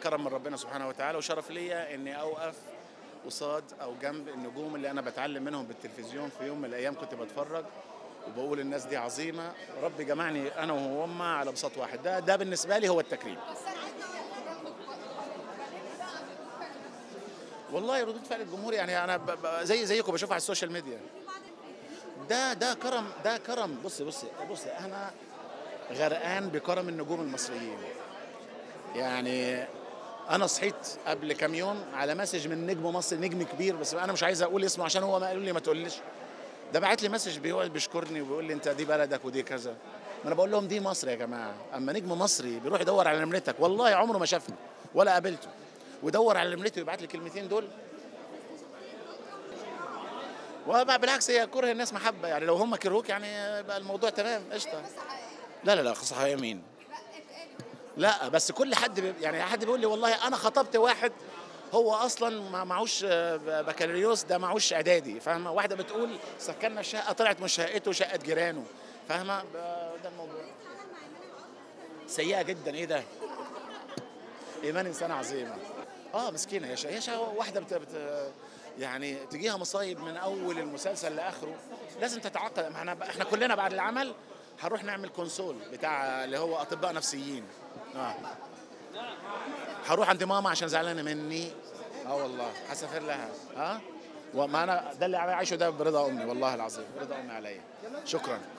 كرم من ربنا سبحانه وتعالى وشرف ليا اني اوقف قصاد او جنب النجوم اللي انا بتعلم منهم بالتلفزيون في يوم من الايام كنت بتفرج وبقول الناس دي عظيمه ربي جمعني انا وهم على بساط واحد ده ده بالنسبه لي هو التكريم والله ردود فعل الجمهور يعني انا ب- ب- زي زيكم بشوفها على السوشيال ميديا ده ده كرم ده كرم بص بص بص انا غرقان بكرم النجوم المصريين يعني انا صحيت قبل كام يوم على مسج من نجم مصري نجم كبير بس انا مش عايز اقول اسمه عشان هو ما قالوا لي ما تقوليش ده بعت لي مسج بيقعد بيشكرني وبيقول لي انت دي بلدك ودي كذا ما انا بقول لهم دي مصر يا جماعه اما نجم مصري بيروح يدور على نمرتك والله عمره ما شافني ولا قابلته ودور على نمرتي ويبعت لي الكلمتين دول وبقى بالعكس هي كره الناس محبه يعني لو هم كرهوك يعني يبقى الموضوع تمام قشطه لا لا لا قصه حقيقيه مين لا بس كل حد بي يعني حد بيقول لي والله انا خطبت واحد هو اصلا ما معوش آه، بكالوريوس ده معوش اعدادي فاهمه واحده بتقول سكننا الشقه طلعت مش شقته شقه جيرانه فاهمه ب- ده الموضوع سيئه جدا ايه ده ايمان انسانه عظيمه اه مسكينه هي شا- هي شا- واحده بت... بت... يعني تجيها مصايب من اول المسلسل لاخره لازم تتعقد ما احنا احنا كلنا بعد العمل هنروح نعمل كونسول بتاع اللي هو اطباء نفسيين اه هروح عند ماما عشان زعلانه مني اه والله هسافر لها ها وما انا ده اللي عايشه ده برضا امي والله العظيم برضا امي عليا شكرا